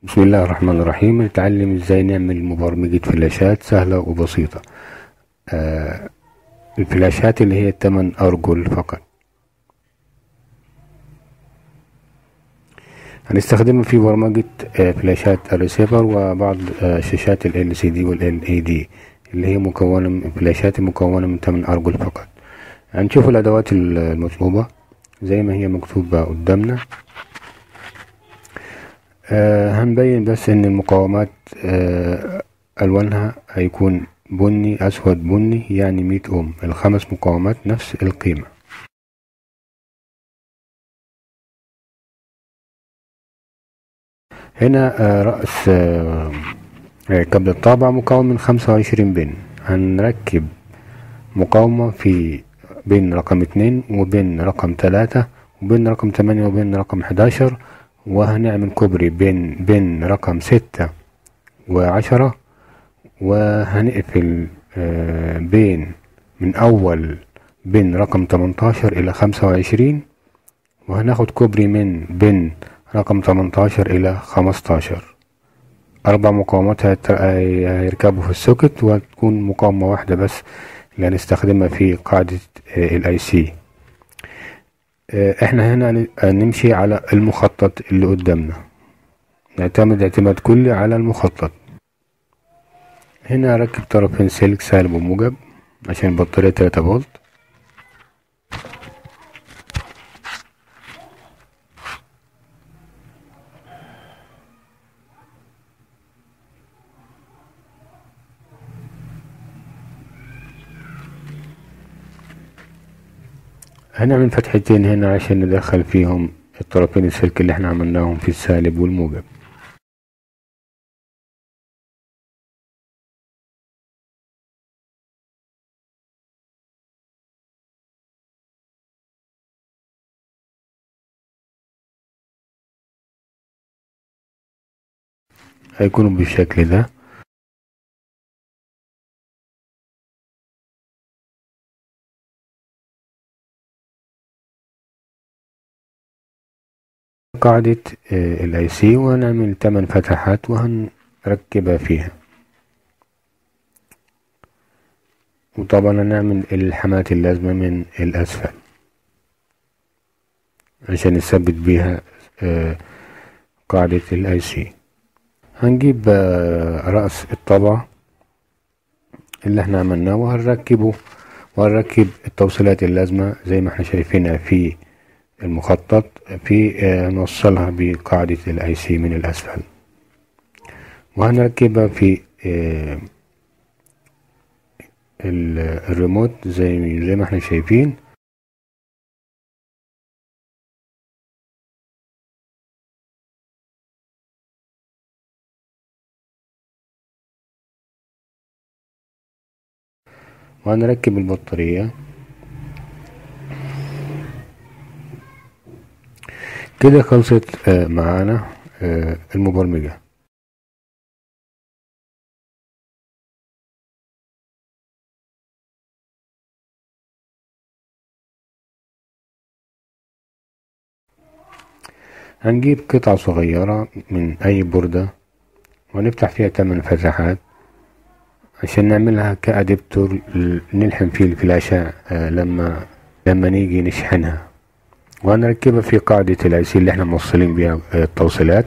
بسم الله الرحمن الرحيم نتعلم ازاي نعمل مبرمجة فلاشات سهلة وبسيطة آه الفلاشات اللي هي التمن أرجل فقط هنستخدمها في برمجة آه فلاشات الريسيفر وبعض آه شاشات ال LCD وال LED اللي هي مكونة من فلاشات مكونة من تمن أرجل فقط هنشوف الأدوات المطلوبة زي ما هي مكتوبة قدامنا آه هنبين بس ان المقاومات آه الوانها هيكون بني اسود بني يعني مية اوم الخمس مقاومات نفس القيمة هنا آه رأس آه كابل الطابع مكون من خمسة وعشرين بن هنركب مقاومة في بين رقم اتنين وبين رقم تلاتة وبين رقم تمانية وبين رقم حداشر وهنعمل كوبري بين بين رقم ستة وعشرة وهنقفل بين من أول بين رقم تمنتاشر إلى خمسة وعشرين وهناخد كوبري من بين رقم تمنتاشر إلى خمستاشر أربع مقاومات هيركبوا في السوكت وتكون مقاومة واحدة بس اللي هنستخدمها في قاعدة الاي سي احنا هنا نمشي على المخطط اللي قدامنا نعتمد اعتماد كلي على المخطط هنا اركب طرفين سلك سالب وموجب عشان البطارية تلاتة فولت هنعمل فتحتين هنا عشان ندخل فيهم الطرفين السلك اللي احنا عملناهم في السالب والموجب هيكونوا بالشكل ده قاعدة الاي سي وهنعمل تمن فتحات وهنركبها فيها وطبعا هنعمل الحمات اللازمة من الأسفل عشان نثبت بيها قاعدة الاي سي هنجيب رأس الطبعة اللي احنا عملناه وهنركبه وهنركب التوصيلات اللازمة زي ما احنا شايفينها في المخطط في نوصلها بقاعدة الاي سي من الأسفل وهنركبها في الريموت زي زي ما احنا شايفين وهنركب البطارية كده خلصت معانا المبرمجة هنجيب قطعة صغيرة من أي بوردة ونفتح فيها تمن فتحات عشان نعملها كأدبتور نلحم فيه الفلاشة لما لما نيجي نشحنها وهنركبها في قاعدة الاي سي اللي احنا موصلين بيها التوصيلات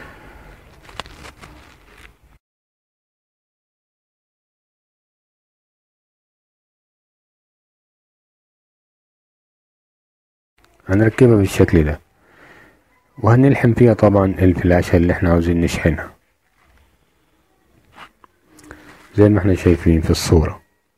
هنركبها بالشكل ده وهنلحم فيها طبعا الفلاشة اللي احنا عاوزين نشحنها زي ما احنا شايفين في الصورة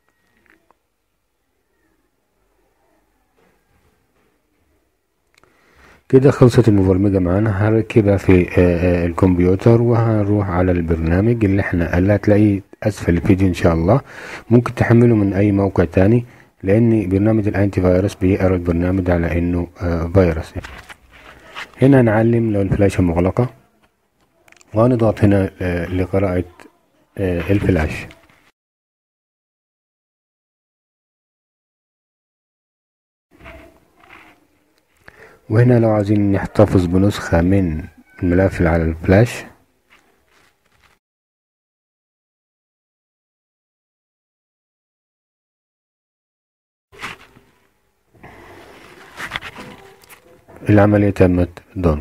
كده خلصت المبرمجة معانا هركبها في الكمبيوتر وهنروح على البرنامج اللي احنا اللي هتلاقيه اسفل الفيديو ان شاء الله ممكن تحمله من اي موقع تاني لان برنامج الانتي فيروس بيقرا البرنامج على انه فيروس هنا نعلم لو الفلاشة مغلقة وهنضغط هنا لقراءة الفلاش وهنا لو عايزين نحتفظ بنسخة من الملف على الفلاش العملية تمت دون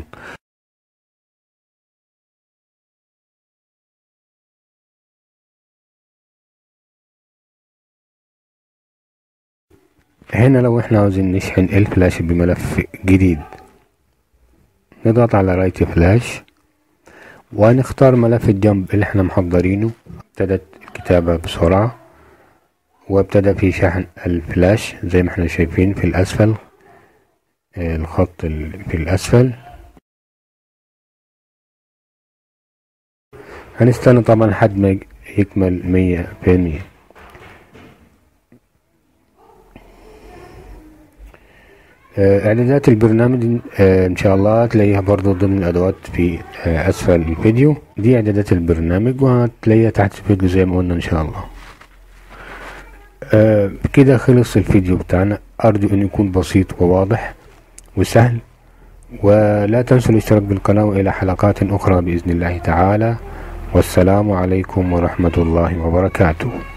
هنا لو احنا عاوزين نشحن الفلاش بملف جديد نضغط على رايت فلاش ونختار ملف الجنب اللي احنا محضرينه ابتدت الكتابة بسرعة وابتدى في شحن الفلاش زي ما احنا شايفين في الأسفل الخط في الأسفل هنستنى طبعا لحد ما يكمل مية في المية اعدادات البرنامج ان شاء الله تلاقيها برضو ضمن الادوات في اسفل الفيديو دي اعدادات البرنامج وهتلاقيها تحت الفيديو زي ما قلنا ان شاء الله كده خلص الفيديو بتاعنا ارجو ان يكون بسيط وواضح وسهل ولا تنسوا الاشتراك بالقناة والى حلقات اخرى باذن الله تعالى والسلام عليكم ورحمة الله وبركاته